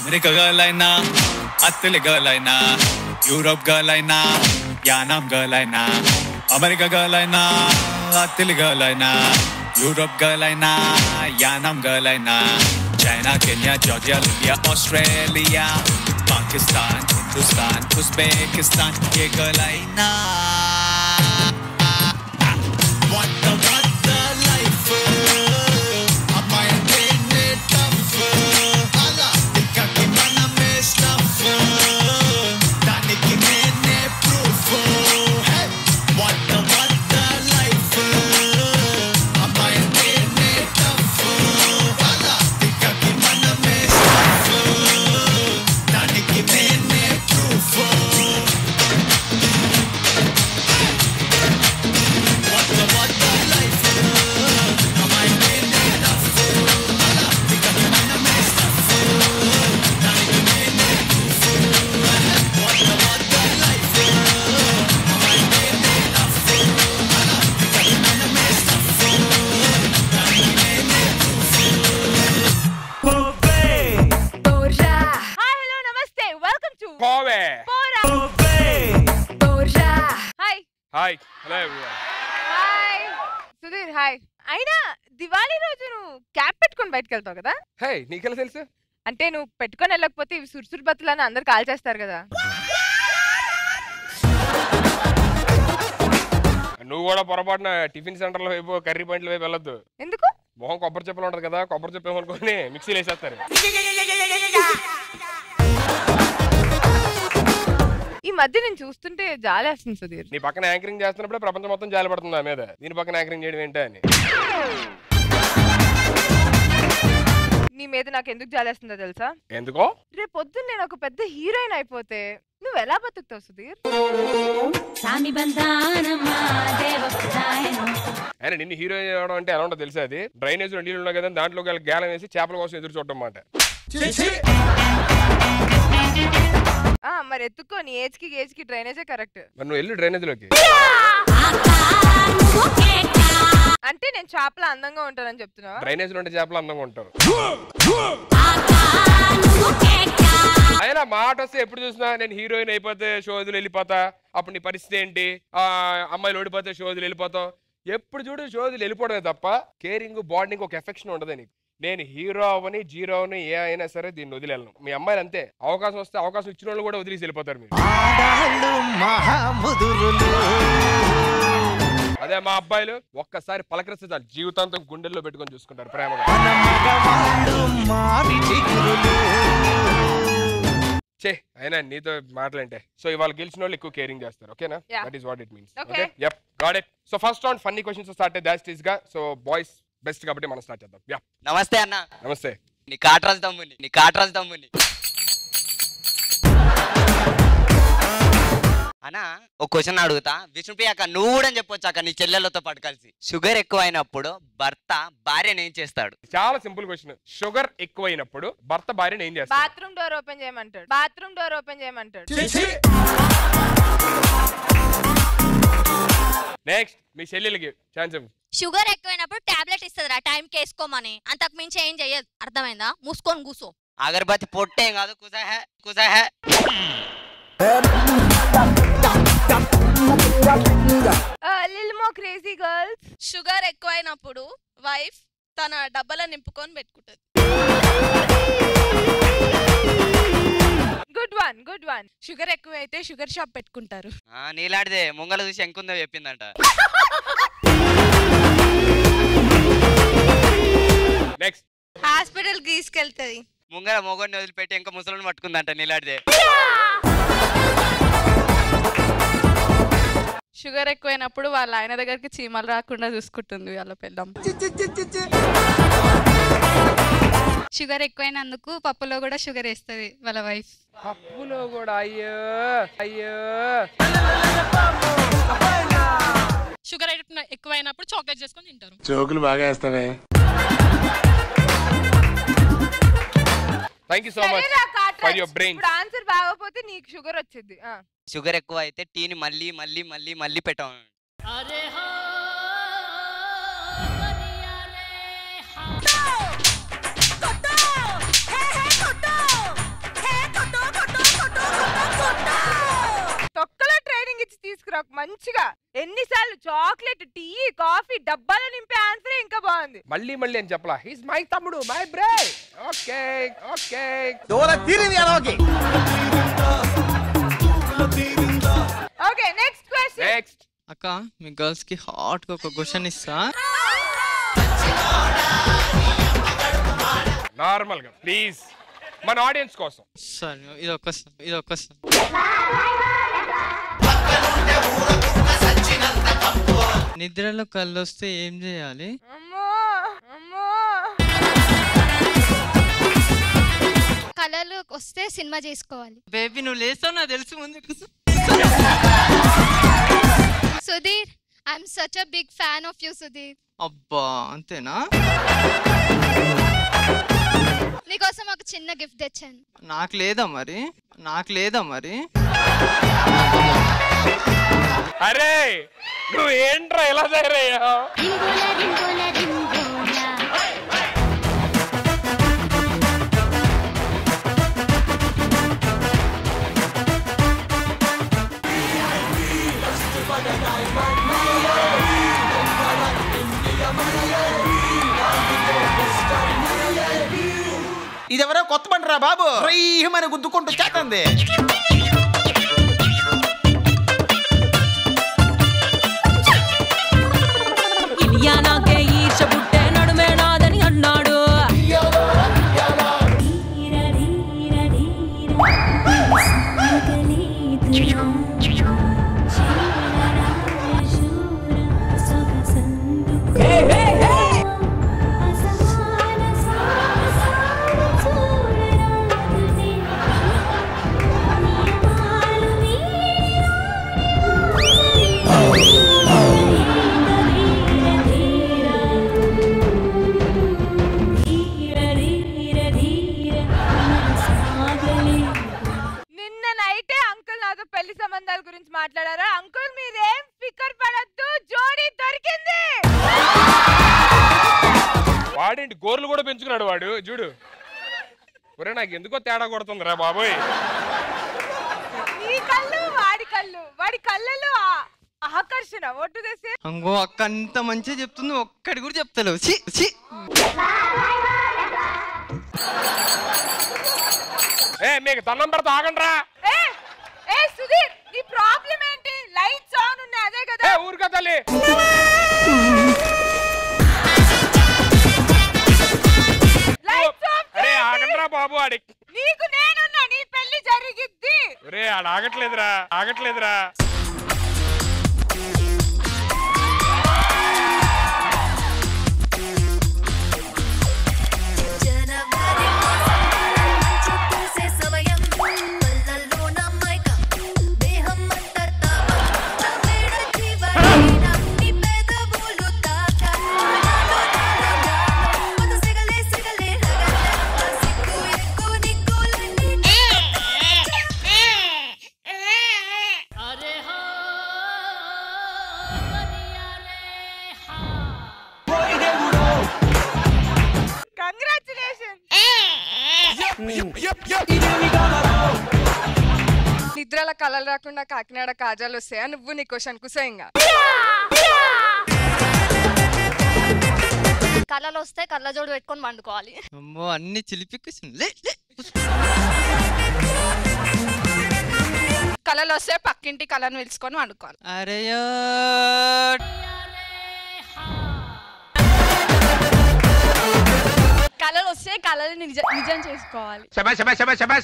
America girl అయినా Italy girl అయినా Europe girl అయినా యానాం గర్ల్ అయినా అమెరికా గర్ల్ అయినా అత్తలి గర్ల్ అయినా యూరోప్ గర్ల్ అయినా యానాం గర్ల్ అయినా China Kenya Georgia Libya Australia Pakistan Hindustan Uzbekistan ఏ గర్ల్ అయినా What the what the life అమ్మాయి అంటేనే tough. అలా ఇక్కడికి మనమే stuff. దానికి నేనే proof. Hey! What the what the life అమ్మాయి అంటేనే tough. అలా ఇక్కడికి మనమే stuff. దానికి నేనే proof. What the what the life అమ్మాయి అంటేనే tough. అలా ఇక్కడికి మనమే stuff. దానికి నేనే proof. What the what the life అమ్మాయి అంటేనే tough. అలా ఇక్కడికి మనమే stuff. దానికి నేనే hi hello namaste welcome to Pove Pora hi hi hello everyone hi Sudheer hi అయినా దివాళీ రోజు నువ్వు క్యాప్ పెట్టుకొని బయటకు వెళ్తావు కదా హే నీకెలా తెలుసు అంటే నువ్వు పెట్టుకొని వెళ్ళకపోతే ఇవి సుర్సురు బతులని అందరు కాల్ చేస్తారు కదా నువ్వు కూడా పొరపాటున టిఫిన్ సెంటర్ల వైపు కర్రీ పాయింట్ల వైపు వెళ్ళొద్దు ఎందుకు మొహం కొబ్బరి చెప్పలు ఉంటది కదా కొబ్బరి చెప్పు అనుకొని మిక్సీలో వేసేస్తారు ఈ మధ్య నేను చూస్తుంటే జాలేస్తుంది సుధీర్ నీ పక్కన యాంకరింగ్ చేస్తున్నప్పుడే ప్రపంచం మొత్తం జాలి పడుతుంది నా మీద దీని పక్కన యాంకరింగ్ చేయడం ఏంటి అని నీ మీద నాకు ఎందుకు జాలేస్తుందో తెలుసా ఎందుకో రేపు పొద్దున్న నేను ఒక పెద్ద హీరోయిన్ అయిపోతే నువ్వు ఎలా బతుకుతావు సుధీర్ సామి బంధానమ్మా దేవ ప్రదాయనం ఆయన నిన్ను హీరోయిన్ అవడం అంటే ఎలా ఉంటుందో తెలుసా అది డ్రైనేజ్ లో నీళ్ళు ఉన్నాయి కదా దాంట్లో గేలం వేసి చేపల కోసం ఎదురు చూడటం మాట ఆ మరి ఎత్తుకో నీ ఏజ్ కి ఏజ్ కి డ్రైనేజే కరెక్ట్ మరి నువ్వు వెళ్ళి డ్రైనేజ్ లోకి అంటే నేను చేపల అందంగా ఉంటానని చెప్తున్నావా డ్రైనేజ్ లో ఉంటే చేపలు అందంగా ఉంటారు అయినా మాట వస్తే ఎప్పుడు చూసినా నేను హీరోయిన్ అయిపోతే షోజులు వెళ్ళిపోతా అప్పుడు నీ పరిస్థితి ఏంటి ఆ అమ్మాయిలు ఓడిపోతే షోజులు వెళ్ళిపోతావు ఎప్పుడు చూడు షోజులు వెళ్ళిపోవడమే తప్ప కేరింగ్ బాండింగ్ ఒక ఎఫెక్షన్ ఉండదు నీకు నేను హీరో అవని జీరో అవని ఏ అయినా సరే దీన్ని వదిలేను మీ అమ్మాయిలు అంతే అవకాశం వస్తే అవకాశం ఇచ్చిన వాళ్ళు కూడా వదిలేసి వెళ్ళిపోతారు మీరు ఆడాళ్ళు మహాముదురులు అదే మా అబ్బాయిలు ఒక్కసారి పలకరిస్తే చాలు జీవితాంతం గుండెల్లో పెట్టుకొని చూసుకుంటారు ప్రేమగా మన మగవాళ్ళు మారి చిగురులు చే అయినా నీతో మాటలంటే సో ఇవాళ గెలిచిన వాళ్ళు ఎక్కువ కేరింగ్ చేస్తారు ఓకేనా Yeah. That is what it means Okay. Okay yup got it so first round funny questions start that is గా సో బాయ్స్ బెస్ట్ కాబట్టి మనం స్టార్ట్ చేద్దాం యా నమస్తే అన్న నమస్తే నీ కాట్రాజు తమ్ముని నీ కాట్రాజు తమ్ముని అన్నా ఒక క్వశ్చన్ అడుగుతా విష్ణుప్రియ అక్క నువ్వు కూడా చెప్పొచ్చు అక్క నీ చెల్లెలతో పాటు కలిసి షుగర్ ఎక్కువైనప్పుడు భర్త భార్యను ఏం చేస్తాడు చాలా సింపుల్ క్వశ్చన్ షుగర్ ఎక్కువైనప్పుడు భర్త భార్యను ఏం చేస్తారు బాత్రూమ్ డోర్ ఓపెన్ చేయమంటాడు బాత్రూమ్ డోర్ ఓపెన్ చేయమంటాడు నెక్స్ట్ మీ చెల్లెలకి ఛాన్స్ ఇవ్వు షుగర్ ఎక్కువైనప్పుడు టాబ్లెట్ ఇస్తుంది ఆ టైంకి వేసుకోమని అంతకు మించి ఏం చెయ్యదు అర్థమైందా మూసుకొని కూసో అగరబత్తి పొట్టేం కాదు కుజాహే కుజాహే లిల్ మో క్రేజీ గర్ల్స్ షుగర్ ఎక్కువైనప్పుడు వైఫ్ తన డబ్బల నింపుకొని పెట్టుకుంటది good one good one sugar ఎక్కువైతే షుగర్ షాప్ పెట్టుకుంటారు ఆ, నీలాంటిదే ముంగల చూసి ఎంకుందో చెప్పిందంట నెక్స్ట్ హాస్పిటల్ తీసుకెళ్తది ముంగల మొగడిని వదిలిపెట్టి ఇంకా ముసలిని పట్టుకుందంట నీలాంటిదే షుగర్ ఎక్కువైనప్పుడు వాళ్ళ ఆయన దగ్గరికి చీమలు రాకుండా చూసుకుంటుంది వాళ్ళ పెళ్ళం షుగర్ ఎక్కువైనందుకు పప్పులో కూడా షుగర్ వేస్తుంది వాళ్ళ వైఫ్ పప్పులో కూడా అయ్యో అయ్యో షుగర్ ఎక్కువైనప్పుడు చాక్లెట్ చేసుకొని తింటారు జోకులు బాగా వేస్తావే థ్యాంక్ యూ సో మచ్ సరేరా ఫర్ కాట్రాజ్ యువర్ బ్రెయిన్ ఇప్పుడు ఆన్సర్ బాగోపోతే నీకు షుగర్ వచ్చింది షుగర్ ఎక్కువ అయితే టీని మళ్ళీ మళ్ళీ మళ్ళీ మళ్ళీ పెట్టాం నాకు మంచిగా ఎన్నిసార్లు చాక్లెట్ టీ కాఫీ డబ్బాలో నింపే ఆన్సర్ ఇంకా బాగుంది మళ్ళీ మళ్ళీ అని చెప్పలా హీస్ మై తమ్ముడు my bro okay okay okay next question next అక్క మీ గర్ల్స్ కి హాట్ గా ఒక క్వశ్చన్ ఇస్తా నార్మల్ గా ప్లీజ్ మన ఆడియన్స్ కోసం సార్ ఇది ఒక్కసారి ఇది ఒక్కసారి నిద్రలో కళ్ళు వస్తే ఏం చేయాలి అమ్మో అమ్మో కళలు వస్తే సినిమా చేసుకోవాలి బేబీ నువ్వు లేస్తావు నాకు తెలుసు ముందు Sudheer I'm such a big fan of you Sudheer అబ్బా అంతేనా నీకోసం ఒక చిన్న గిఫ్ట్ తెచ్చాను నాకు లేదా మరి నాకు లేదా మరి అరే నువ్వు ఏంట్రా ఇలా తయారయ్యా ఇదెవరో కొత్త బండిరా బాబు రయ్యమని గుద్దుకుంటూ చేతంది ఇలియానాకే ఈర్ష పుట్టే నడుమే నాదని అన్నాడు నిన్న నైటే అంకుల్ నాతో పెళ్లి సంబంధాల గురించి మాట్లాడారా అంకుల్ మీరేం ఫికర్ పడద్దు జోడీ దొరికింది వాడేంటి గోర్లు కూడా పెంచుకున్నాడు వాడు చూడు ఒరే నాకు ఎందుకో తేడా కొడుతుందిరా బాబోయ్ నీ కళ్ళు వాడి కళ్ళు వాడి కళ్ళలో ఆ- ఆకర్షణ ఒట్టు తెసే అంగో అక్క అంత మంచిగా చెప్తుంది ఒక్కడి కూడా చెప్తలేవు ఛీ, ఛీ. ఏ మీకు దండం పెడతా ఆగండి రా ఏ ఏ సుధీర్ నీ ప్రాబ్లం ఏంటి లైట్స్ ఆన్ ఉన్నాయి అదే కదా ఏ ఊరుకా తల్లి లైట్స్ ఆఫ్ అరే ఆగండి రా బాబు ఆడి నీకు నేనున్నా నీ పెళ్లి జరిగిద్ది ఒరే ఆడ ఆగట్లేదురా ఆగట్లేదురా కంగ్రాచులేషన్ నిద్రల కళలు రాకుండా కాకినాడ కాజాలు వస్తాయా నువ్వు నీ క్వశ్చన్ కుసా ఇంకా కళ్ళలు వస్తే కళ్ళ జోడు పెట్టుకొని పండుకోవాలి అమ్మో అన్ని చిలిపి question. లే లే కళలు వస్తే పక్కింటి కళను పిలుచుకొని వండుకోవాలి అరేయో కళలు వస్తే కళలు నిజ నిజం చేసుకోవాలి శబాష్ శబాష్ శబాష్ శబాష్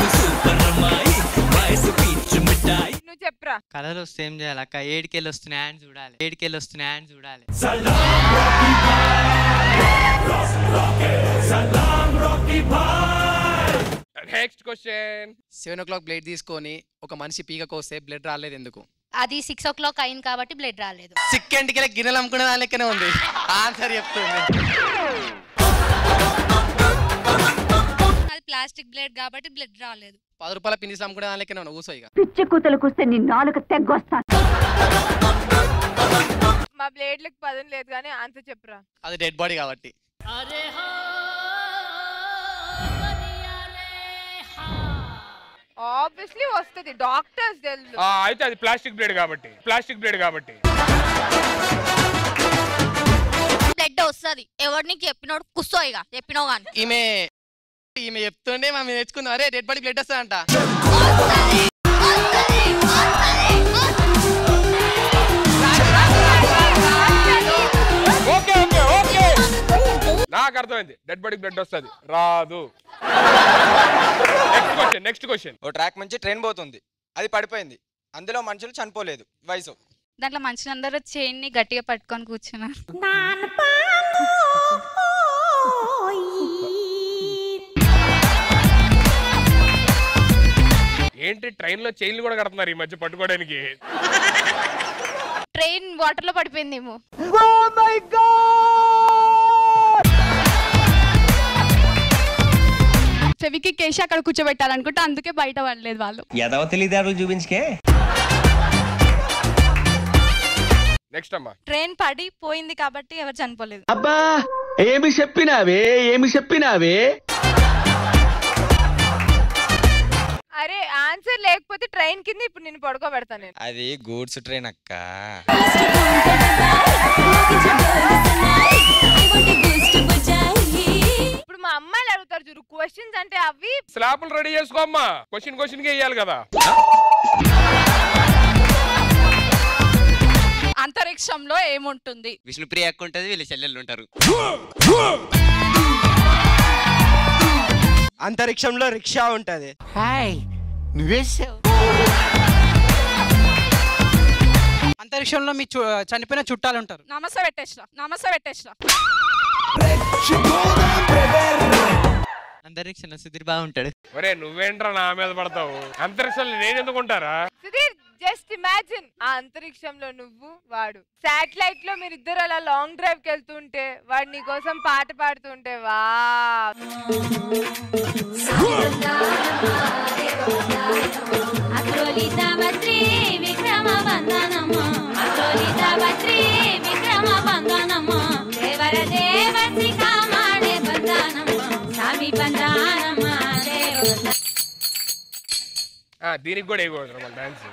నువ్వు చెప్పరా కలర్ వస్తే ఏం చేయాలి అక్క ఏడికెళ్ళి వస్తున్నాయి అని చూడాలి ఏడికెళ్ళి వస్తున్నాయి అని చూడాలి next question seven o'clock blade తీసుకొని ఒక మనిషి పీక కోస్తే బ్లడ్ రాలేదు ఎందుకు అది సిక్స్ ఓ క్లాక్ అయింది కాబట్టి బ్లడ్ రాలేదు చిక్కెంటికి వెళ్ళి గిన్నెలు అమ్ముకునే దాని లెక్కనే ఉంది ఆన్సర్ చెప్తుంది అది ప్లాస్టిక్ బ్లేడ్ కాబట్టి బ్లడ్ రాలేదు పది రూపాయల పిన్నిస్ అమ్ముకునే దాని లెక్కనే ఉంది ఊసో ఇక పిచ్చి కూతలు కూస్తే నీ నాలుగు తెగ్గొస్తాను మా బ్లేడ్లకు పదం లేదు కానీ ఆన్సర్ చెప్పరా అది డెడ్ బాడీ కాబట్టి ఆబ్వియస్లీ వస్తది డాక్టర్స్ తెలుసు ఆ, అయితే అది ప్లాస్టిక్ బ్లేడ్ కాబట్టి ప్లాస్టిక్ బ్లేడ్ కాబట్టి బ్లడ్ వస్తుంది ఎవరు నీకు చెప్పినోడు కుస్సో ఇక చెప్పినావు కానీ ఈమె ఈమె చెప్తుండే మేము నేర్చుకుందాం అరే డెడ్ బాడీ బ్లడ్ వస్తుందంట ఓకే ఓకే ఓకే నాకు అర్థమైంది డెడ్ బాడీ బ్లడ్ వస్తుంది రాదు నెక్స్ట్ క్వశ్చన్ నెక్స్ట్ క్వశ్చన్ ఓ ట్రాక్ నుంచి ట్రైన్ పోతుంది అది పడిపోయింది అందులో మనుషులు చనిపోలేదు వయసు దాంట్లో మనుషులందరూ చైన్ ని గట్టిగా పట్టుకొని కూర్చున్నారు ఏంటి ట్రైన్ లో చైన్లు కూడా కడుతున్నారు ఈ మధ్య పట్టుకోవడానికి ట్రైన్ వాటర్ లో పడిపోయిందేమో చెవికి కేసి అక్కడ కూర్చోబెట్టాలనుకుంటే అందుకే బయట పడలేదు వాళ్ళు ఎదవ తెలివితేటలు చూపించుకే నెక్స్ట్ అమ్మా ట్రైన్ పడి పోయింది కాబట్టి ఎవరు చనిపోలేదు అబ్బా ఏమి చెప్పినావే ఏమి చెప్పినావే అరే ఆన్సర్ లేకపోతే ట్రైన్ కింద ఇప్పుడు నేను పడుకోబెడతాను నేను అది గూడ్స్ ట్రైన్ అక్క ఇప్పుడు మా అమ్మాయిలు అడుగుతారు చూడు క్వశ్చన్స్ అంటే అవి స్లాపులు రెడీ చేసుకో అమ్మా క్వశ్చన్ క్వశ్చన్ కి వేయాలి కదా అంతరిక్షంలో ఏముంటుంది విష్ణుప్రియ అక్క ఉంటుంది వీళ్ళ చెల్లెళ్ళు ఉంటారు అంతరిక్షంలో రిక్షా ఉంటది హాయ్ నువ్వేసావు అంతరిక్షంలో మీ చు- చనిపోయిన చుట్టాలు ఉంటారు నమస్తే పెట్టేసిరా నమస్తే పెట్టేసిరా అంతరిక్షంలో సుధీర్ బాగుంటాడు ఒరే నువ్వేంట్రా నా మీద పడతావు అంతరిక్షంలో నేను ఎందుకుంటారా సుధీర్ జస్ట్ ఇమాజిన్ ఆ అంతరిక్షంలో నువ్వు వాడు శాటిలైట్ లో మీరు ఇద్దరు అలా లాంగ్ డ్రైవ్ కి వెళ్తుంటే వాడు నీ కోసం పాట పాడుతుంటే వా విక్రమ బంధనమ్మ అతోలిత భద్రి విక్రమ బంధనమ్మ దేవర దేవసి కామాడే బంధనమ్మ స్వామి బంధనమ్మ దేవ ఆ, దీనికి కూడా వేయకూడదు మన డాన్స్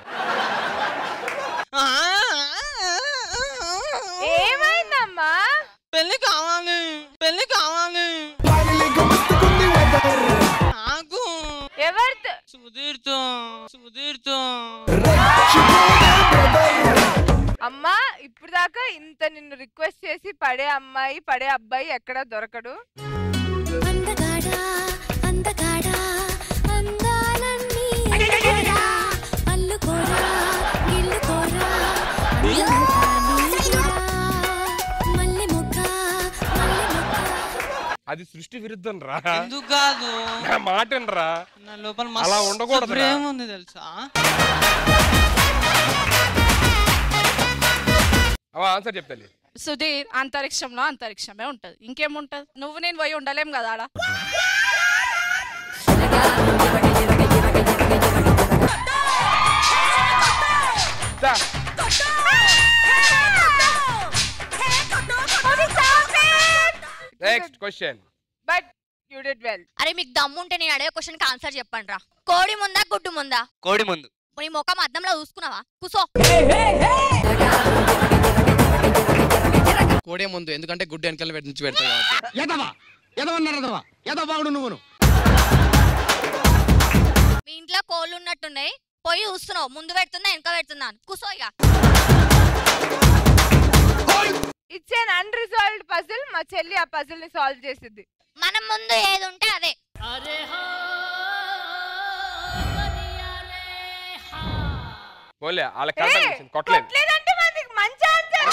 ఏమైందమ్మా పెళ్లి కావాలి పెళ్లి కావాలి నాకు ఎవరితో సుధీర్తో సుధీర్తో అమ్మా ఇప్పుడు దాకా ఇంత నిన్ను రిక్వెస్ట్ చేసి పడే అమ్మాయి పడే అబ్బాయి ఎక్కడ దొరకడు అందగాడా అందగాడా అందాలన్నీ అల్లుకోరా గిల్లుకోరా అందాలంతా నీకురా. మల్లె మొక్క మల్లె మొక్క అది సృష్టి విరుద్ధం రా ఎందుకు కాదు నా మాట రా నా లోపల అలా మస్తు ఉండకూడదురా. ప్రేమ ఉంది తెలుసా అవ ఆన్సర్ చెప్తాలి సుధీర్ అంతరిక్షంలో అంతరిక్షమే ఉంటది ఇంకేముంటది నువ్వు నేను పోయి ఉండలేం కదా ఆడ next question but you did well అరే మీకు దమ్ముంటే నేను అడిగే క్వశ్చన్ కి ఆన్సర్ చెప్పండి రా కోడి ముందా గుడ్డు ముందా కోడి ముందు నీ ముఖం అద్దంలో చూసుకున్నావా కూసో కోడే ముందు ఎందుకంటే గుడ్డు వెనకాల పెట్టి నుంచి పెడతాడు కాబట్టి ఎదవా ఎదవన్నారదవా ఎదవ బాగుడు నువ్వును మీ ఇంట్లో కోళ్ళు ఉన్నట్టున్నాయి పోయి చూస్తున్నావు ముందు పెడుతున్నా వెనక పెడుతున్నాను కూసో ఇక ఇట్స్ ఎన్ అన్రిజాల్వ్డ్ పజిల్ మా చెల్లి ఆ పజిల్ ని సాల్వ్ చేసిద్ది మనం ముందు ఏది ఉంటే అదే పోలే వాళ్ళ కరెక్ట్ అనిపించింది కొట్టలేదు లేదంటే మనకి మంచి ఆన్సర్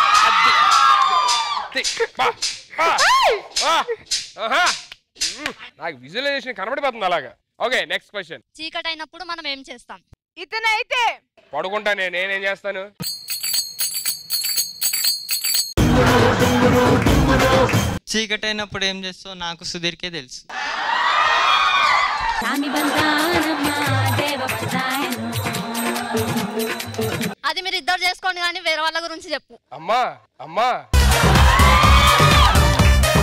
తి- బా, బా, బా. ఆహా. మ్మ్. నాకు విజువలైజేషన్ కనబడిపోతుంది అలాగా ఓకే నెక్స్ట్ క్వశ్చన్ చీకటి అయినప్పుడు మనం ఏం చేస్తాం ఇతనైతే పడుకుంటా నేను నేనేం చేస్తాను చీకటి అయినప్పుడు ఏం చేస్తావు నాకు సుధీర్కే తెలుసు స్వామి బంధనమ్మ దేవ బంధనమ్మ అది మీరు ఇద్దరు చేసుకోండి కానీ వేరే వాళ్ళ గురించి చెప్పు అమ్మా అమ్మా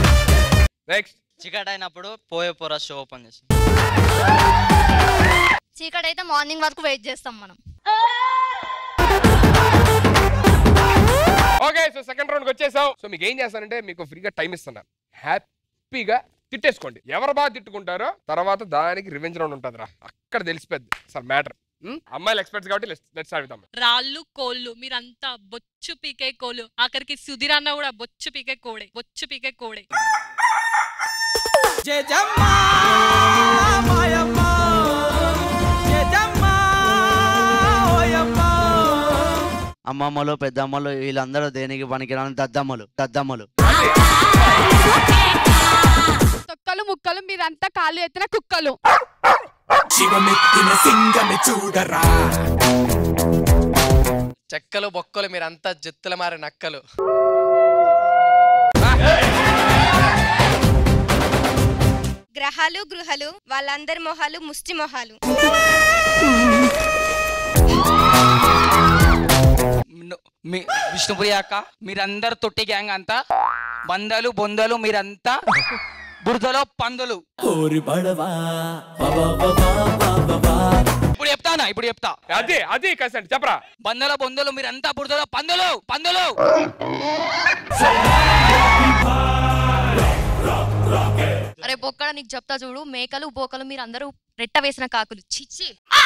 నెక్స్ట్ చీకటి అయినప్పుడు పోయే పోరా షో ఓపెన్ చేసి చీకటి అయితే మార్నింగ్ వరకు వెయిట్ చేస్తాం మనం ఓకే సో సెకండ్ రౌండ్కి వచ్చేసాం సో మీకు ఏం చేస్తానంటే మీకు ఫ్రీగా టైం ఇస్తున్నా హ్యాపీగా తిట్టేసుకోండి ఎవరు బాగా తిట్టుకుంటారో తర్వాత దానికి రివెంజ్ రౌండ్ ఉంటుంది రా అక్కడ తెలిసిపోద్ది అసలు మ్యాటర్ అమ్మాయిలు ఎక్స్పర్ట్స్ కాబట్టి లెట్స్ స్టార్ట్ విత్ రాళ్ళు కోళ్ళు మీరంతా బొచ్చు పీకే కోళ్ళు ఆఖరికి సుధీర్ అన్న కూడా బొచ్చు పీకే కోడే బొచ్చు పీకే కోడే అమ్మమ్మలు పెద్దమ్మలు వీళ్ళందరూ దేనికి పనికిరాని దద్దమ్మలు దద్దమ్మలు తొక్కలు ముక్కలు మీరంతా కాళ్ళు ఎత్తిన కుక్కలు శివమెత్తిన సింగమి చూడరా చెక్కలు బొక్కలు మీరంతా జత్తుల మారి నక్కలు గ్రహాలు గృహలు వాళ్ళందరి మొహాలు ముష్టి మొహాలు మీ విష్ణుప్రియ అక్క మీరందరు తొట్టి గ్యాంగ్ అంతా బందలు బొందలు మీరంతా బురదలో పందులు ఓరి పడవా ఇప్పుడు చెప్తానా ఇప్పుడు చెప్తా అదే అదే కసండి చెప్పరా బందల బొందలు మీరంతా బురదలో పందులు పందులు అరే బొక్కడ నీకు చెప్తా చూడు మేకలు బోకలు మీరు అందరూ రెట్ట వేసిన కాకులు చిచ్చి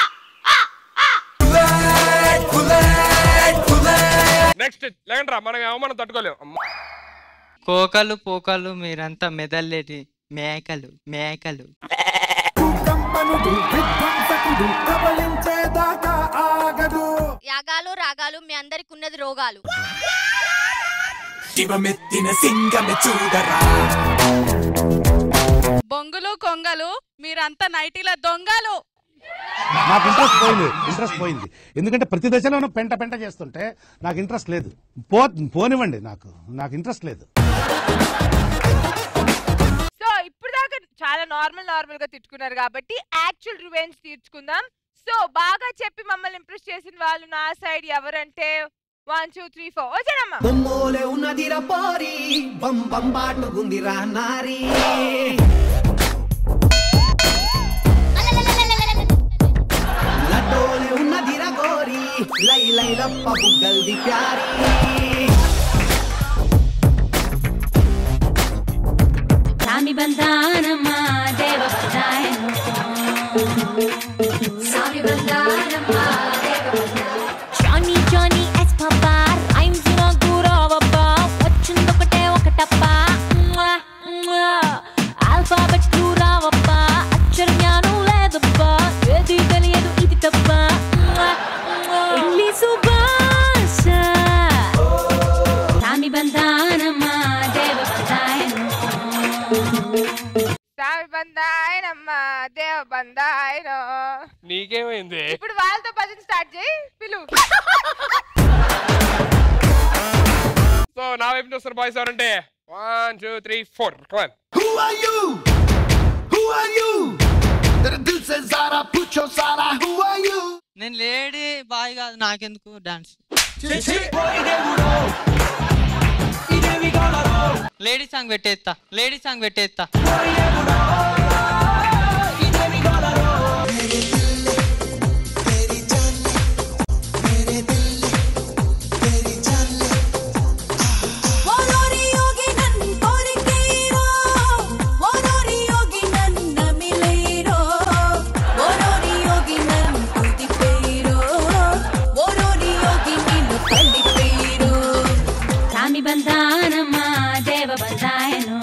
నెక్స్ట్ లేకండి రా మనం అవమానం తట్టుకోలేము అమ్మ. కోకలు పోకలు మీరంతా మెదల్లేటి మేకలు మేకలు యాగాలు రాగాలు మీ అందరికి ఉన్నది రోగాలు శివమెత్తిన సింగమి చూడరా బొంగులు కొంగలు మీరంతా నైటీల దొంగలు నాకు ఇంట్రెస్ట్ పోయింది ఇంట్రెస్ట్ పోయింది ఎందుకంటే ప్రతి దశలోనూ పెంట పెంట చేస్తుంటే నాకు ఇంట్రెస్ట్ లేదు పో పోనివ్వండి నాకు నాకు ఇంట్రెస్ట్ లేదు సో ఇప్పుడు దాకా చాలా నార్మల్ నార్మల్ గా తిట్టుకున్నారు కాబట్టి యాక్చువల్ రివెంజ్ తీర్చుకుందాం సో బాగా చెప్పి మమ్మల్ని ఇంప్రెస్ చేసిన వాళ్ళు నా సైడ్ ఎవరంటే వన్ టూ త్రీ ఫోర్ వచ్చానమ్మా బొమ్మోలే ఉన్నదిరా పోరి బం బం బాటుకుందిరా నారి లడ్డోలే ఉన్నదిరా గోరి లై లై లప్ప బుగ్గల్ది ప్యారి స్వామి బంధానమ్మ దేవ బంధాయను స్వామి బంధానమ్మ Johny Johny yes papa rhymes నాకు రావబ్బా వచ్చిందొకటే ఒకటప్పా ఆల్ఫాబెట్ రావబ్బా అక్షర జ్ఞానం లేదబ్బా ఏది తెలియదు ఇది తప్ప ఇంగ్లీషు భాష స్వామి బంధానమ్మ దేవ బంధాయను సామి బందాయనమ్మ దేవ బందాయన నీకేమైంది ఇప్పుడు వాళ్ళతో భజన స్టార్ట్ చేయి పిలు సో నా వైపు చూస్తారు బాయ్స్ ఎవరంటే one two three four come on Who are you? Who are you? तेरे दिल से सारा पूछो सारा Who are you? నేను లేడీ బాయ్ కాదు నాకెందుకు డాన్స్ లేడీ సాంగ్ పెట్టేస్తా లేడీ సాంగ్ పెట్టేస్తా ఓరోరి యోగి నన్ కోరికేరో ఓరోరి యోగి నన్ నమిలేరో ఓరోరి యోగి నన్ కుదిపేరో ఓరోరి యోగి నిన్ను కలిపేరో స్వామి బంధానమ్మ దేవ బంధాయను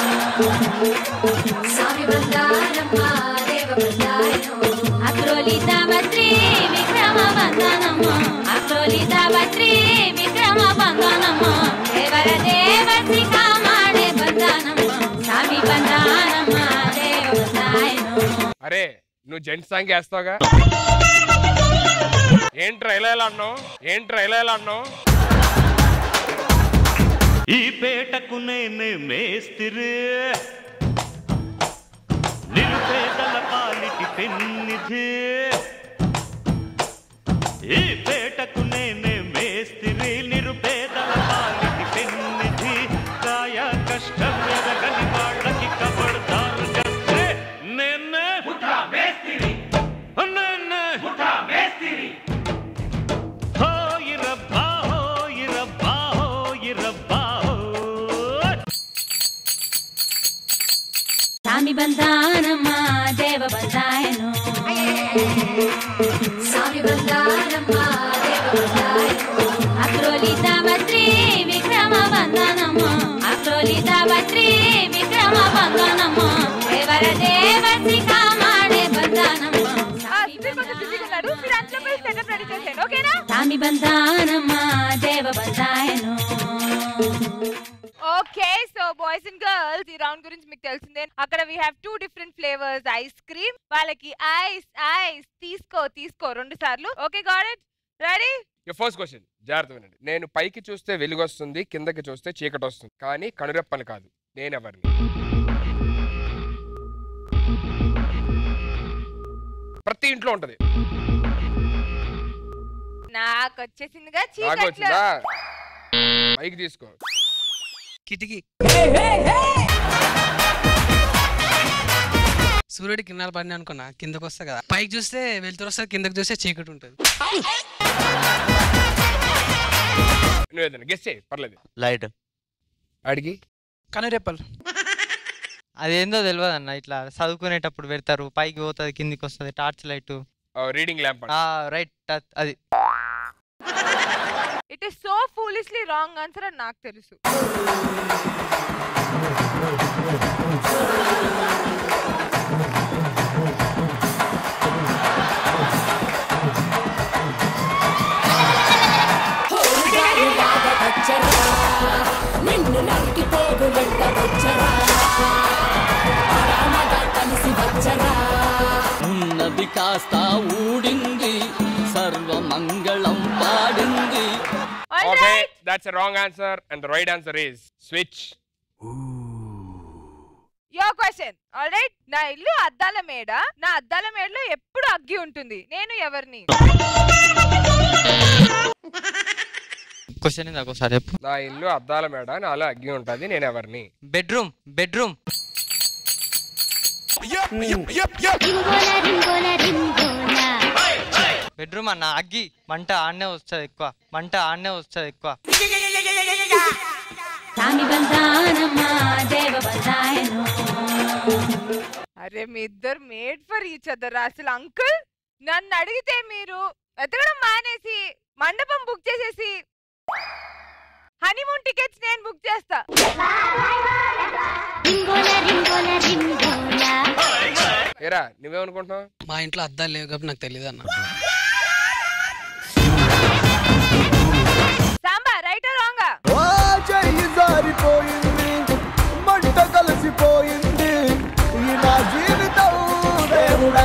స్వామి బంధానమ్మ దేవ బంధాయను అక్రోలి దావత్రి విక్రమ బంధనమ్మ అక్రోలి దావత్రి విక్రమ బంధనమ్మ దేవర దేవసి కామాడే బంధనమ్మ స్వామి బంధానమ్మ దేవ బంధాయను అరే నువ్వు జెంట్ సాంగ్ వేస్తావుగా ఏంట్రా ఇలా ఇలా అన్నావు ఏంట్రా ఇలా ఇలా అన్నావు ఈ పేటకు నేనే మేస్తిరి నిరుపేదల పాలిటి పెన్నిధి ఈ పేటకు నేనే మేస్తిరి నిరుపేదల పాలిటి పెన్నిధి కాయ కష్టం ఎరగని వాళ్ళకి కబడతారు చేస్తే నేనే మేస్తిరి హోయి రబ్బా హోయి రబ్బా హోయి రబ్బా హో సామి బంధానమ్మ దేవ బంధాయను సామి బంధానమ్మ దేవ బంధాయను అక్రోలి సావత్రి విక్రమ బంధనమ్మ అక్రోలి సావత్రి విక్రమ బంధనమ్మ దేవర దేవసి కామాడే బంధనమ్మ ఓకేనా సామి బంధానమ్మ దేవ బంధాయను okay so boys and girls ఈ రౌండ్ గురించి మీకు తెలిసిందే అక్కడ we have two different flavours ice cream వాళ్ళకి ఐస్ ఐస్ తీసుకో తీసుకో రెండు సార్లు okay got it ready first question జాగ్రత్త వినండి నేను పైకి చూస్తే వెలుగు వస్తుంది కిందకి చూస్తే చీకటి వస్తుంది కానీ కనురెప్పని కాదు నేనెవరిని ప్రతి ఇంట్లో ఉంటది నాకు వచ్చేసిందిగా నాకు చీకట్లో వచ్చిందా పైకి తీసుకో కిటికీ సూర్యుడి కిరణాలు పడినా అనుకున్నా కిందకు వస్తా కదా పైకి చూస్తే వెళ్తురు వస్తుంది కిందకు చూస్తే చీకటి ఉంటుంది నువ్వు ఏదైనా గెస్ చేయి పర్లేదు లైట్ అడిగి కనురెప్పలు అదేందో తెలియదు అన్న ఇట్లా చదువుకునేటప్పుడు పెడతారు పైకి పోతుంది కిందికి వస్తుంది torch light reading lamp right అది it is so foolishly wrong answer అని నాకు తెలుసు నిన్ను నరికి పోగు వెంట వచ్చరా ఆరామగా కలిసి వచ్చరా ఉన్నది కాస్త ఊడింది సర్వమంగళం పాడింది okay that's wrong answer and the right answer is switch your question all right నా ఇల్లు అద్దాల మేడ నా అద్దాల మేడలో ఎప్పుడు అగ్గి ఉంటుంది నేను ఎవరిని క్వశ్చన్ ఇందాక ఒకసారి చెప్పు నా ఇల్లు అద్దాల మేడ నాలో అగ్గి ఉంటుంది నేను ఎవరిని బెడ్రూమ్ బెడ్రూమ్ బెడ్రూమ్ అన్న అగ్గి మంట ఆడనే వస్తుంది ఎక్కువ మంట ఆడనే వస్తుంది ఎక్కువ సామి బంధానమ్మ దేవ బంధాయను అరే మీ ఇద్దరు మేడ్ ఫర్ ఈచ్ అదర్ అసలు అంకుల్ నన్ను అడిగితే మీరు ఎతకడం మానేసి మండపం బుక్ చేసేసి హనీమూన్ టికెట్స్ నేను బుక్ చేస్తా ఏరా నువ్వేమనుకుంటున్నావు మా ఇంట్లో అద్దాలు లేవు కాబట్టి నాకు తెలియదు అన్న సాంబా రైట్ రాంగా ఓ చెయ్యి జారిపోయింది మంట కలిసిపోయింది ఈ నా జీవితం దేవుడా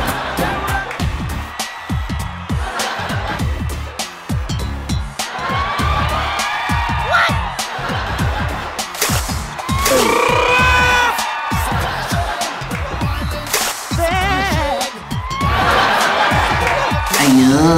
అయ్యో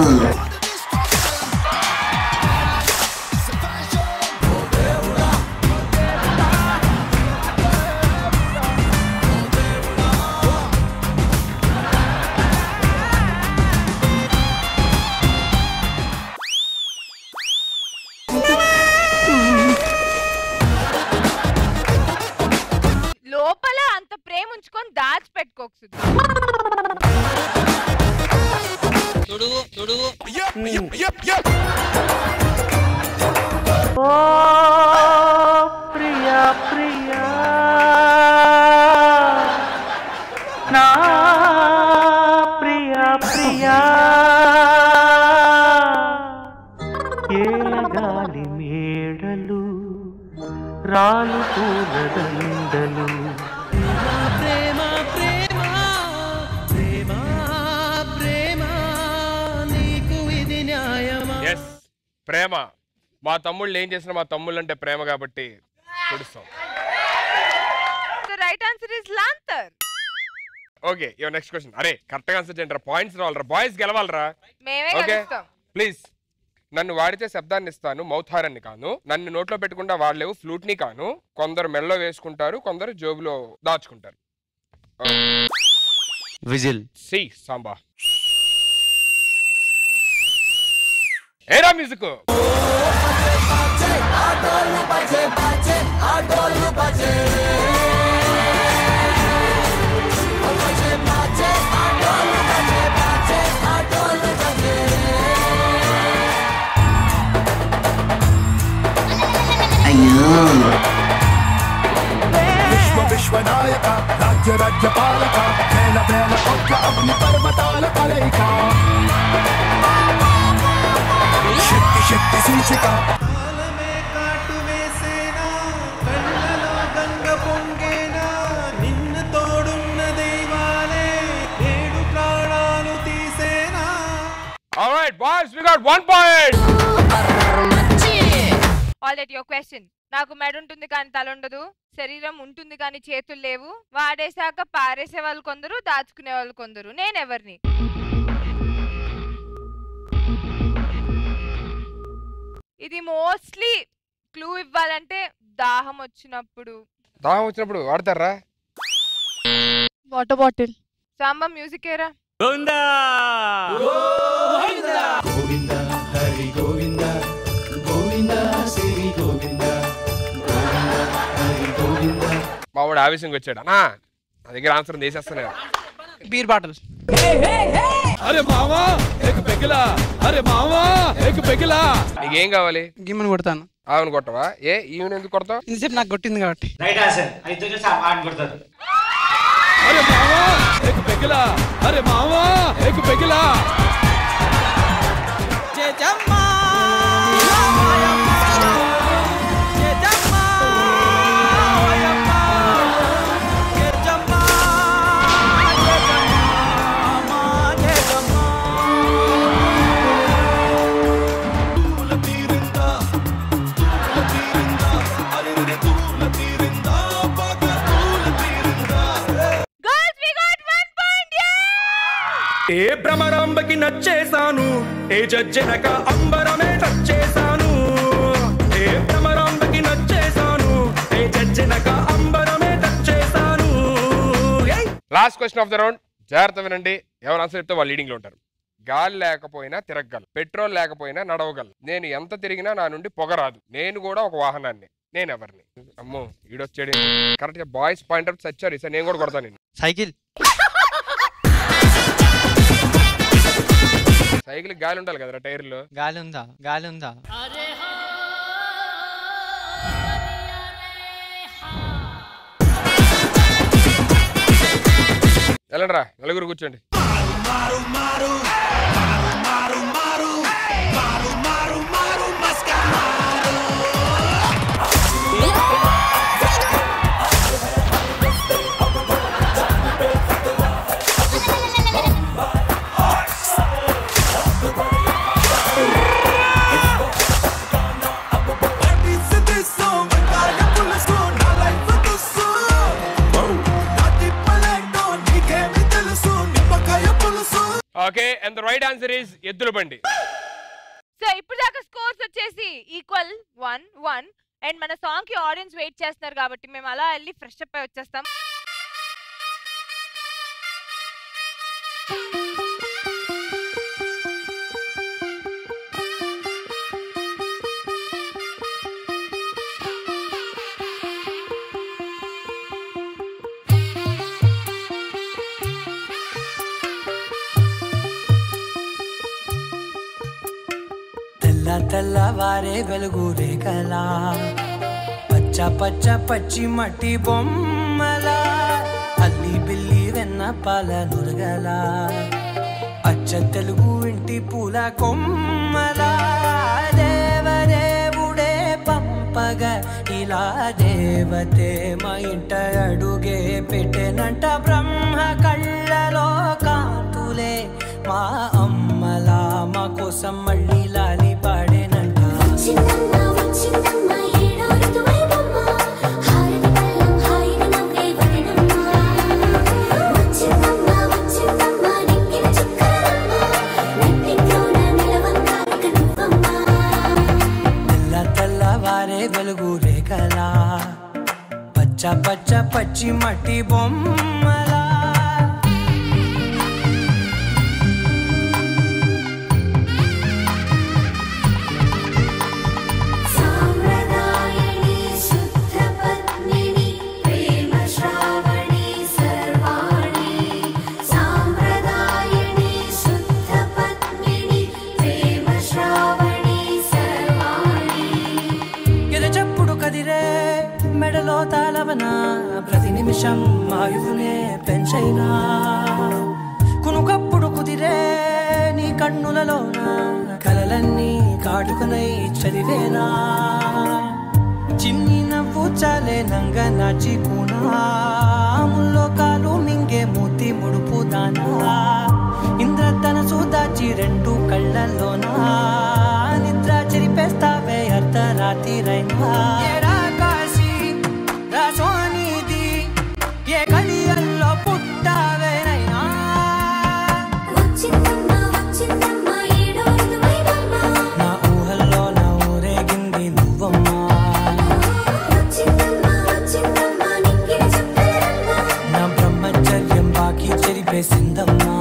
లోపల అంత ప్రేమ ఉంచుకొని దాచి పెట్టుకోకు చూడు చూడు ఓ ప్రియా ప్రియా నా ప్రియా ప్రియా ఏలగాలి మేడలు రాలు పూల దండలు ప్రేమ ప్రేమ ప్రేమ ప్రేమ నీకు ఇది న్యాయమా ఎస్ ప్రేమ మా తమ్ముళ్ళు ఏం చేసినా మా తమ్ముళ్ళు అంటే ప్రేమ కాబట్టి పొడుస్తాం రైట్ ఆన్సర్ ఇస్ లాంతర్ ఓకే యువర్ నెక్స్ట్ క్వశ్చన్ అరే కరెక్ట్ గా ఆన్సర్ చేయండి పాయింట్స్ రావాలరా బాయ్స్ గెలవాలరా మేమే ఓకే కలుస్తాం ప్లీజ్ నన్ను వాడితే శబ్దాన్ని ఇస్తాను మౌథారాన్ని కాను నన్ను నోట్లో పెట్టుకుంటా వాడలేవు ఫ్లూట్ ని కాను కొందరు మెడలో వేసుకుంటారు కొందరు జోబులో దాచుకుంటారు విజిల్ సి సాంబా ఏరా మ్యూజిక్ విశ్వ విశ్వనాయక రాజ్య రాజ్య పాలక వేల వేల కోట్ల అగ్ని పర్వతాల కలయిక శక్తి శక్తి సూచిక గంగ పొంగేనా నిన్ను తోడున్న దైవాలే ఏడు ప్రాణాలు తీసేనా alright boys we got 1 point all that your question నాకు మెడ ఉంటుంది కానీ తల ఉండదు శరీరం ఉంటుంది కానీ చేతులు లేవు వాడేశాక పారేసే వాళ్ళు కొందరు దాచుకునే వాళ్ళు కొందరు నేను ఎవరిని ఇది మోస్ట్లీ క్లూ ఇవ్వాలంటే దాహం వచ్చినప్పుడు దాహం వచ్చినప్పుడు వాడతారా వాటర్ బాటిల్ సాంబా మ్యూజిక్ ఏరా గోవిందా గోవింద హరి గోవింద గోవింద శ్రీ గోవింద గోవింద హరి గోవింద మా వాడు ఆవేశంగా వచ్చాడు అన్నా నా దగ్గర ఆన్సర్ తీసేస్తాను బీర్ బాటిల్ అరే మామా ఎక్ పెగిలా అరే మామా ఎక్ పెగిలా నీకేం కావాలి గిమ్మని కొడతాను ఆవును కొట్టవా ఏ ఈవెన్ ఎందుకు కొడతావు ఇంతసేపు నాకు కొట్టింది కాబట్టి రైట్ ఆన్సర్ అయితే చూసి ఆట కొడతారు అరే మామా ఎక్ పెగిలా అరే మామా ఎక్ పెగిలా ఏ భ్రమరాంబకి నచ్చేసాను ఏ జజ్జనక అంబరమే నచ్చేసాను ఏ భ్రమరాంబకి నచ్చేసాను ఏ జజ్జనక అంబరమే నచ్చేసాను last question of the round జాగ్రత్త వినండి ఎవరు ఆన్సర్ చెప్తే వాళ్ళు లీడింగ్ లో ఉంటారు గాలి లేకపోయినా తిరగగలను పెట్రోల్ లేకపోయినా నడవగలను నేను ఎంత తిరిగినా నా నుండి పొగ రాదు నేను కూడా ఒక వాహనాన్ని నేను ఎవరిని అమ్మో ఈడొచ్చాడు కరెక్ట్ గా బాయ్స్ పాయింట్ అవుట్ సచ్చారు సార్ నేను కూడా కొడతాను నేను సైకిల్ సైకిల్ గాలి ఉండాలి కదరా టైర్లో గాలి ఉందా గాలి ఉందా వెళ్ళండి రా నలుగురు కూర్చోండి okay and the right answer is ఎద్దుల బండి సో ఇప్పుడు దాకా స్కోర్స్ వచ్చేసి ఈక్వల్ వన్ వన్ అండ్ మన సాంగ్ కి ఆడియన్స్ వెయిట్ చేస్తున్నారు కాబట్టి మేము అలా వెళ్ళి ఫ్రెష్ అప్ అయి వచ్చేస్తాం తెల్ల తెల్లవారే వెలుగు రేఖలా పచ్చ పచ్చ పచ్చి మట్టి బొమ్మలా అల్లి బిల్లి వెన్న పాల నురగలా అచ్చ తెలుగు ఇంటి పూల కొమ్మలా దేవదేవుడే పంపగ ఇలా దేవతే మా ఇంట అడుగే పెట్టెనంట బ్రహ్మ కళ్ళలో కాంతులే మా అమ్మలా మా కోసం మళ్ళీ లాలి పాడేనంట తెల్ల తెల్లవారే వెలుగు రేఖలా పచ్చ పచ్చ పచ్చి మట్టి బొమ్మలా కొంచెం ఆయువునే పెంచైనా కునుకప్పుడు కుదిరే నీ కన్నులలోన కలలన్నీ కాటుకనై చదివేనా చిన్ని నవ్వు చాలే నంగ నాచి ముల్లో కాలు మింగే మూతి ముడుపు దానా ఇంద్రధనసు దాచి రెండు కళ్ళల్లోనా నిద్ర చెరిపేస్తావే అర్ధరాత్రిరైనా ఏరా కాశీ రా సోనిది ఏ కడియల్లో పుట్టావేనైనా నా ఊహల్లో నా ఊరేగింది నువ్వమ్మా నా బ్రహ్మచర్యం బాకీ చెరిపేసిందమ్మా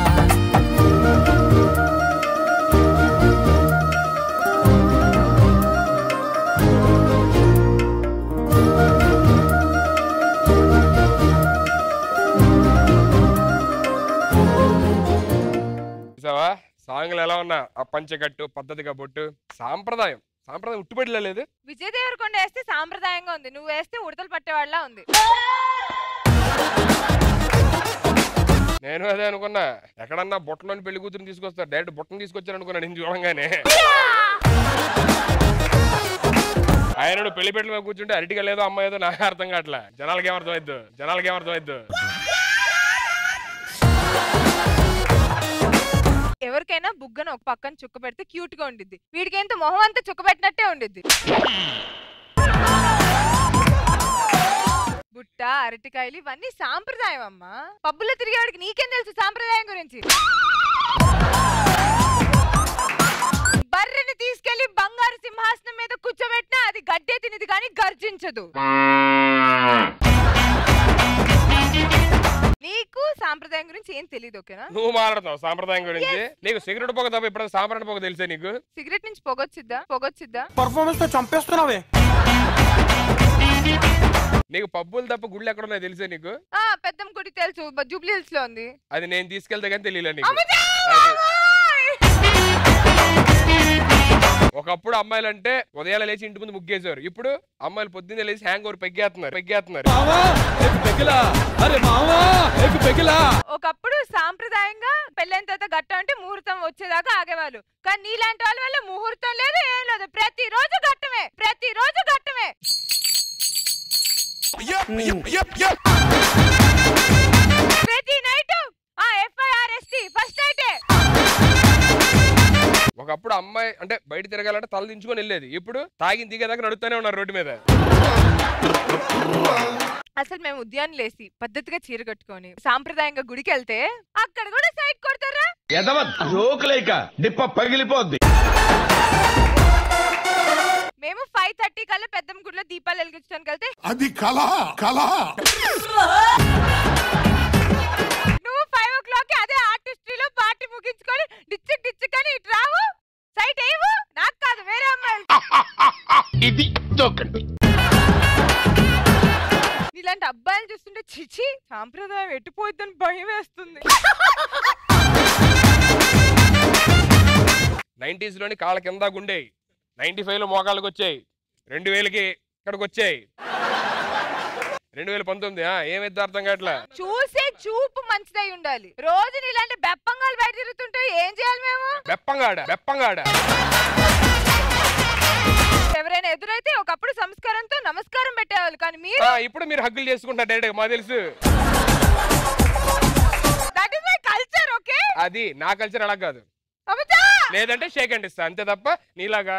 చూసావా సాంగ్లు ఎలా ఉన్నా ఆ పంచకట్టు పద్ధతిగా బొట్టు సాంప్రదాయం సాంప్రదాయం ఉట్టుబడిలో లేదు విజయ్ దేవరకొండ వేస్తే సాంప్రదాయంగా ఉంది నువ్వు వేస్తే ఉడతలు పట్టేవాళ్ళ ఉంది నేను అదే అనుకున్నా ఎక్కడన్నా బుట్టలోని పెళ్లి కూతురుని తీసుకొస్తారు డైరెక్ట్ బుట్టను తీసుకొచ్చారు అనుకున్నా నేను చూడంగానే ఆయన పెళ్లి పెట్టల మీద కూర్చుంటే అరటిగా లేదో అమ్మాయి ఏదో నాకు అర్థం కావట్లే జనాలకి ఏమర్థమైద్దు జనాలకి ఏమర్థమైద్దు ఎవరికైనా బుగ్గన ఒక పక్కన చుక్క పెడితే క్యూట్ గా ఉండిద్ది వీడికి ఎంత మొహం అంతా చుక్క పెట్టినట్టే ఉండిద్ది బుట్ట అరటికాయలు ఇవన్నీ సాంప్రదాయం అమ్మా పబ్బులో తిరిగేవాడికి నీకేం తెలుసు సాంప్రదాయం గురించి బర్రెని తీసుకెళ్లి బంగారు సింహాసనం మీద కూర్చోబెట్టినా అది గడ్డే తినిది కానీ గర్జించదు నీకు సాంప్రదాయం గురించి ఏం తెలియదు ఓకేనా నువ్వు మాట్లాడుతావు సాంప్రదాయం గురించి నీకు సిగరెట్ పొగ తప్ప ఇప్పుడు సాంప్రదాయ పొగ తెలిసే నీకు సిగరెట్ నుంచి పొగొచ్చిద్దా పొగొచ్చిద్దా పర్ఫార్మెన్స్ తో చంపేస్తున్నావే నీకు పబ్బులు తప్ప గుళ్ళు ఎక్కడ ఉన్నాయో తెలిసే నీకు ఆ పెద్దమ్మ గుడి తెలుసు బ- జూబ్లీ హిల్స్ లో ఉంది అది నేను తీసుకెళ్తే కానీ తెలియలే నీకు అమ్మా! అది. ఒకప్పుడు అమ్మాయిలు అంటే ఉదయాల లేచి ఇంటి ముందు ముగ్గేశారు ఇప్పుడు అమ్మాయిలు పొద్దున్నే లేచి హ్యాంగ్ ఓవర్ పెగ్గేస్తున్నారు పెగ్గేస్తున్నారు ఒకప్పుడు సాంప్రదాయంగా పెళ్ళైన తర్వాత గట్ట అంటే ముహూర్తం వచ్చేదాకా ఆగేవాళ్ళు కానీ నీలాంటి వాళ్ళ వల్ల ముహూర్తం లేదు ఏం లేదు ప్రతి రోజు గట్టమే ప్రతి రోజు గట్టమే ప్రతి నైట్ ఆ ఎఫ్ఐఆర్ఎస్టీ ఫస్ట్ నైటే ఒకప్పుడు అమ్మాయి అంటే బయట తిరగాలంటే తల దించుకొని వెళ్ళేది ఇప్పుడు తాగిన దిగేదాకా నడుస్తూనే ఉన్నారు రోడ్డు మీద అసలు మేము ఉద్యానం లేసి పద్ధతిగా చీర కట్టుకొని సాంప్రదాయంగా గుడికి వెళ్తే అక్కడ కూడా సైడ్ కొడతారా ఎదవ జోకులేక డిప్ప పగిలిపోద్ది మేము ఫైవ్ థర్టీ కల్లా పెద్దమ్మ గుడిలో దీపాలు వెలిగించడానికి వెళ్తే అది కళ కళ నువ్వు ఫైవ్ ఓ క్లాక్ అదే ఆర్టిస్ట్రీలో పార్టీ ముగించుకొని డిచ్చి డిచ్చి కానీ ఇటు రావు సైట్ ఏవు నాకు కాదు వేరే అమ్మాయి ఇది జోకండి ఇలాంటి అబ్బాయిలు చూస్తుంటే చిచి సాంప్రదాయం ఎట్టిపోయిద్దని భయం వేస్తుంది నైంటీస్ లోని కాళ్ళ కింద గుండేయి నైన్టీ ఫైవ్ లో మోకాళ్ళకి వచ్చాయి రెండు వేలకి ఇక్కడికి వచ్చాయి రెండు వేల పంతొమ్మిది ఆ, ఏమైతే అర్థం కావట్లే చూసే చూపు మంచిదై ఉండాలి రోజు ఇలాంటి బెప్పంగాలు బయట తిరుగుతుంటే ఏం చేయాలి మేము బెప్పంగాడ బెప్పంగాడ ఎవరైనా ఎదురైతే ఒకప్పుడు సంస్కారంతో నమస్కారం పెట్టేవాళ్ళు కానీ మీరు ఆ, ఇప్పుడు మీరు హగ్గులు చేసుకుంటారు డైరెక్ట్ మాకు తెలుసు that is my culture okay అది నా కల్చర్ అలా కాదు అబద్ధా లేదంటే షేక్ అండ్ ఇస్తా అంతే తప్ప నీలాగా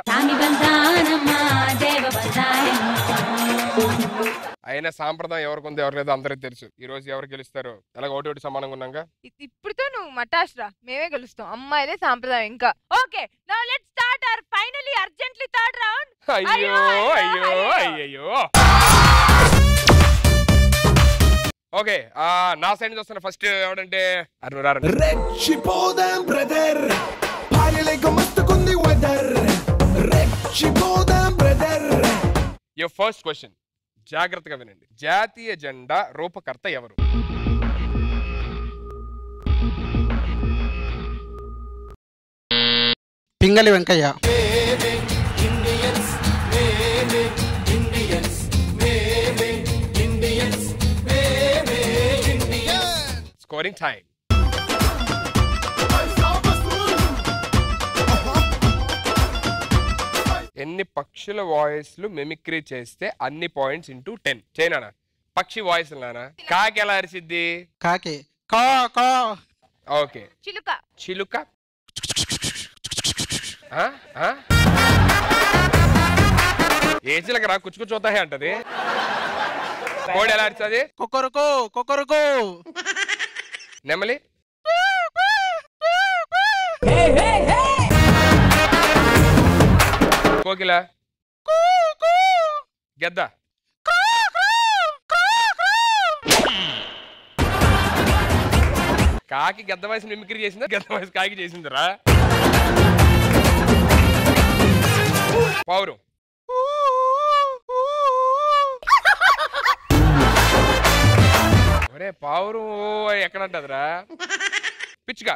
అయినా సాంప్రదాయం ఎవరికి ఉంది ఎవరు లేదో అందరికి తెలుసు ఈ రోజు ఎవరు గెలుస్తారు ఎలాగ ఒకటి ఒకటి సమానంగా ఉన్నాగా ఇ- ఇప్పుడుతో నువ్వు మటాష్ రా మేమే గెలుస్తాం అమ్మాయిలే సాంప్రదాయం ఇంకా okay now let's start our finally urgently third round అయ్యో అయ్యో అయ్యయ్యో ఓకే ఆ నా సైడ్ నుంచి వస్తున్న ఫస్ట్ ఎవడంటే అరుణ్ రా అరుణ్. రెచ్చిపోదాం బ్రదర్ పాయలేక మస్తుకుంది వెదర్ రెచ్చిపోదాం బ్రదర్ your ఫస్ట్ క్వశ్చన్ జాగ్రత్తగా వినండి జాతీయ జెండా రూపకర్త ఎవరు పింగళి వెంకయ్య ఇండియన్స్ ఇండియన్స్ మేమే ఇండియన్స్ స్కోరింగ్ టైం ఎన్ని పక్షుల వాయిస్లు మిమిక్రీ చేస్తే అన్ని పాయింట్స్ ఇంటూ టెన్ చేయనా పక్షి వాయిస్ నానా కాకి ఎలా అరిసిద్ది కాకి కా కా ఓకే చిలుక చిలుక ఆ? ఆ? ఏ చిలక రా కుచ్చుకు చూతాయి అంటది కోడి ఎలా అరిస్తుంది కొక్కరుకో కొక్కరుకో నెమలి కోకిల గెద్ద కాకి గెద్ద వయసు మిమిక్రీ చేసిందా గెద్ద వయసు కాకి చేసిందిరా పౌరం ఒరే పావురం ఓ ఎక్కడ అంటదిరా పిచ్చుక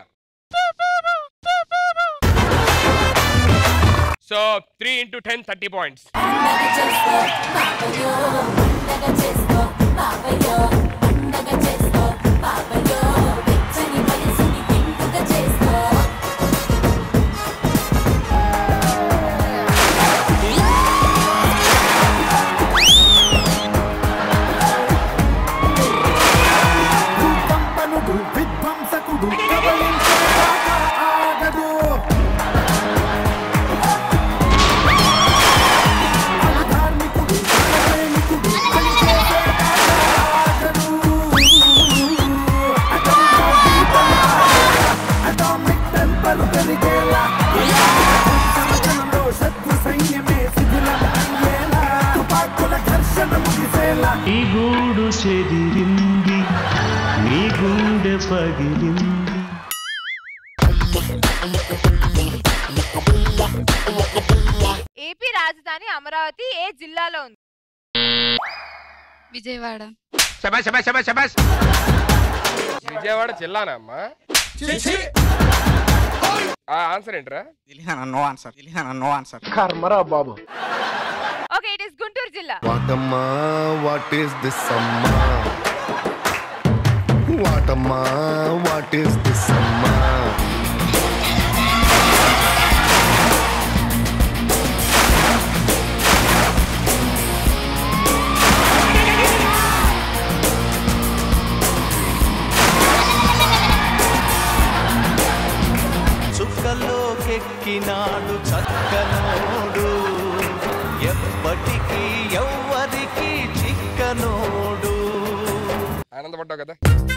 so three into ten thirty points భూకంపనుడు విధ్వంసకుడు కబలించేదాకా ఆగదు అణధార్మికుడు ప్రేమికుడు కలిసేదాకా ఆగదు అటామిక్ టెంపర్ పెరిగేలా సమజనంలో శత్రు సైన్యమే శిథిలం అయ్యేలా తుపాకుల ఘర్షణ ముగిసేలా ఈ గూడు చెదిరింది నీ గుండె పగిలింది ఏపీ రాజధాని అమరావతి ఏ జిల్లాలో ఉంది విజయవాడ విజయవాడ జిల్లానా అమ్మా ఆ ఆన్సర్ ఏంట్రా నో ఆన్సర్ నో ఆన్సర్ కర్మరా బాబు ఓకే ఇట్ ఇస్ గుంటూరు జిల్లా వాటమ్మా వాట్ ఈస్ దిస్ అమ్మా వాటమ్మా వాట్ ఈస్ దిస్ అమ్మా చుక్కలోకెక్కినాడు చక్కనోడు ఎప్పటికీ ఎవ్వరికి చిక్కనోడు ఆనందపడ్డావు కదా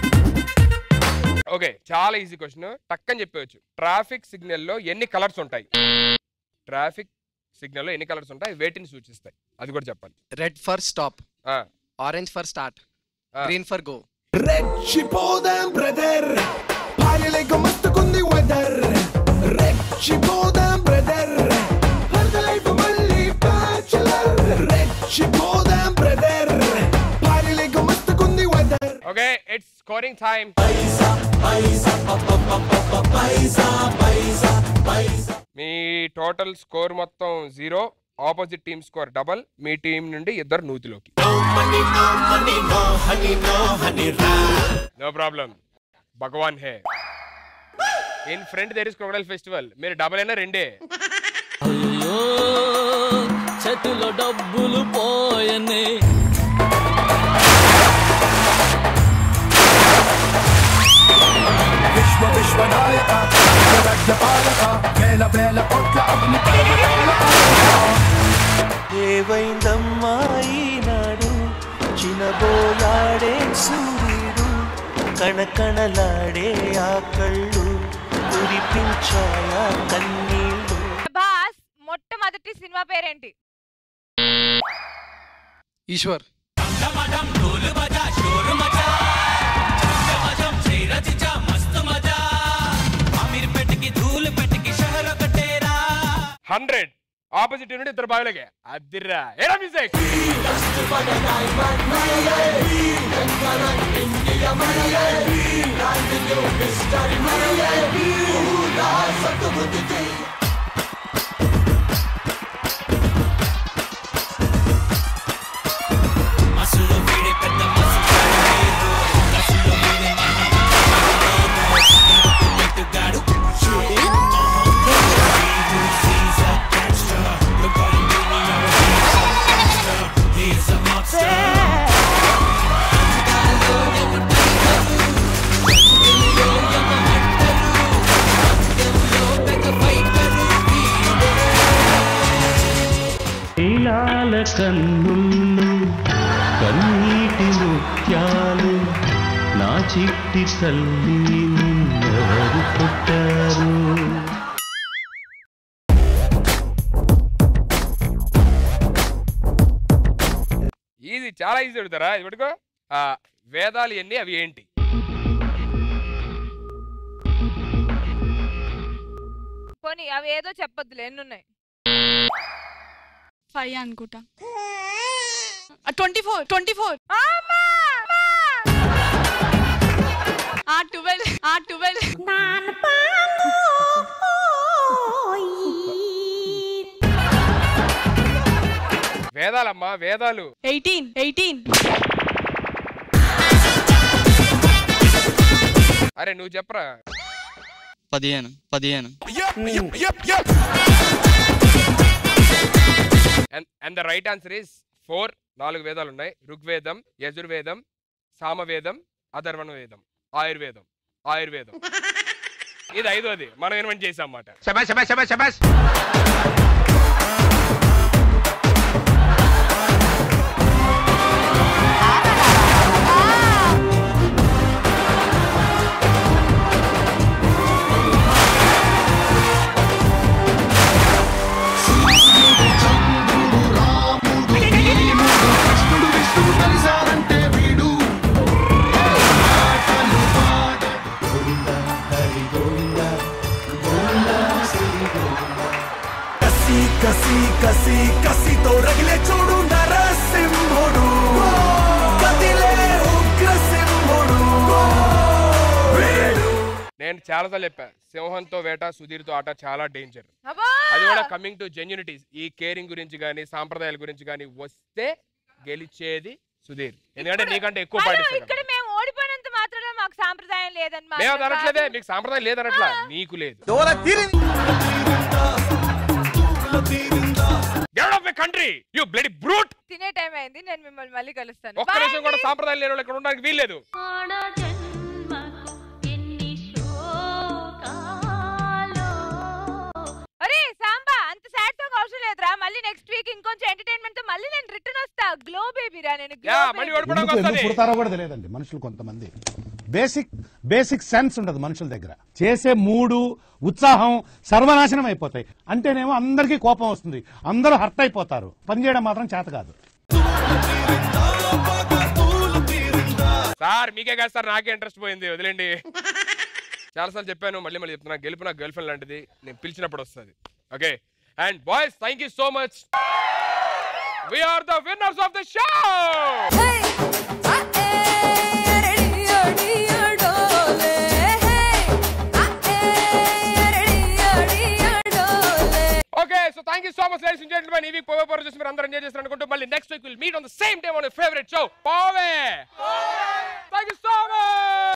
ఓకే చాలా ఈజీ క్వశ్చన్ టక్కని చెప్పవచ్చు ట్రాఫిక్ సిగ్నల్లో ఎన్ని కలర్స్ ఉంటాయి ట్రాఫిక్ సిగ్నల్లో ఎన్ని కలర్స్ ఉంటాయి వేటిని సూచిస్తాయి అది కూడా చెప్పాలి రెడ్ ఫర్ స్టాప్ ఆ, orange for start green for go రెచ్చిపోదాం బ్రదర్ భార్యలేక మస్తుకుంది వెదర్ రెచ్చిపోదాం బ్రదర్ లైఫ్ మళ్ళీ బ్యాచులర్ రెచ్చిపోదాం బ్రదర్ భార్యలేక మస్తుకుంది weather okay it's scoring time మీ టోటల్ స్కోర్ మొత్తం zero opposite team score double మీ టీం నుండి ఇద్దరు నూతిలోకి నో ప్రాబ్లం భగవాన్ hey in front there is crocodile festival మీరు డబల్ అయినా రెండే అయ్యో చేతిలో డబ్బులు పోయనే విశ్వ విశ్వనాయక రాజ్య పాలక వేల వేల కోట్ల అగ్ని ఏవైందమ్మా ఈనాడు చినబోయాడే సూర్యుడు కణకణలాడే ఆ కళ్ళు కురిపించాయా కన్నీళ్ళు బాస్ మొట్టమొదటి సినిమా పేరేంటి ఈశ్వర్ హండ్రెడ్ ఆపోజిట్ నుండి ఇద్దరు బావిలకే అదిర్రా ఏడా మ్యూజిక్ కన్నుళ్ళు కన్నీటి ముత్యాలు నా చిట్టి తల్లి నిన్నెవరు పుట్టారు ఈజీ చాలా ఈజీ అడుగుతారా ఇది పట్టుకో ఆ, వేదాలు ఎన్ని అవి ఏంటి పోనీ అవి ఏదో చెప్పొద్దులే ఎన్ని ఉన్నాయి ఫైవ్ అనుకుంటా ట్వంటీ ఫోర్ ట్వంటీ ఫోర్ ఆ ట్వెల్వ్ ఆ ట్వెల్వ్ వేదాలమ్మా వేదాలు ఎయిటీన్ ఎయిటీన్ అరే నువ్వు చెప్పరా పదిహేను పదిహేను and the right answer is four నాలుగు వేదాలు ఉన్నాయి ఋగ్వేదం యజుర్వేదం సామవేదం అధర్వణ వేదం ఆయుర్వేదం ఆయుర్వేదం ఇది ఐదోది మనం ఇన్వెంట్ చేసాం అన్నమాట కసి కసి కసి కసితో రగిలే చూడు నరసింహుడు కదిలే ఉగ్రసింహుడు వేడు నేను చాలాసార్లు చెప్పా సింహంతో వేట సుధీర్తో ఆట చాలా డేంజర్ అబ్బా! అది కూడా కమింగ్ టు జెన్యునిటీస్ ఈ కేరింగ్ గురించి కానీ సాంప్రదాయాల గురించి కానీ వస్తే గెలిచేది సుధీర్ ఎందుకంటే నీకంటే ఎక్కువ హలో, పాటిస్తాడు ఇక్కడ మేము ఓడిపోయినంత మాత్రమే మాకు సాంప్రదాయం లేదని మేము మాత్రం అనట్లేదే కాదు. మీకు సాంప్రదాయం లేదనట్లా నీకు లేదు కంట్రీ యు బ్లడీ బ్రూట్ తినే టైం అయింది నేను మిమ్మల్ని మళ్ళీ కలుస్తాను ఒక్క నిమిషం కూడా సాంప్రదాయం లేని వాళ్ళు ఇక్కడ ఉండడానికి వీల్లేదు అరే సాంబా అంత సాడ్ సాంగ్ అవసరం లేదురా మళ్ళీ నెక్స్ట్ వీక్ ఇంకొంచెం ఎంటర్టైన్మెంట్ తో మళ్ళీ నేను రిటర్న్ వస్తా గ్లో బేబీ రా నేను గ్లో ఎందుకు ఎందుకు పుడతారో కూడా తెలియదండి మనుషులు కొంతమంది బేసిక్ బేసిక్ సెన్స్ ఉండదు మనుషుల దగ్గర చేసే మూడు ఉత్సాహం సర్వనాశనం అయిపోతాయి అంటేనేమో అందరికీ కోపం వస్తుంది అందరూ హర్ట్ అయిపోతారు పని చేయడం మాత్రం చేత కాదు సార్ మీకే కాదు సార్ నాకే ఇంట్రెస్ట్ పోయింది వదిలేండి చాలాసార్లు చెప్పాను మళ్ళీ మళ్ళీ చెప్తున్నా గెలుపు నా గర్ల్ ఫ్రెండ్ లాంటిది నేను పిలిచినప్పుడు వస్తుంది okay and boys thank you so much we're the winners of the show okay so thank you so much ladies gentlemen ఈ వీక్ పోవే పోరు చూసి మీరు అందరూ ఎంజాయ్ చేస్తారు అనుకుంటూ మళ్ళీ next week will meet on the same day on favourite show Pove thank you so much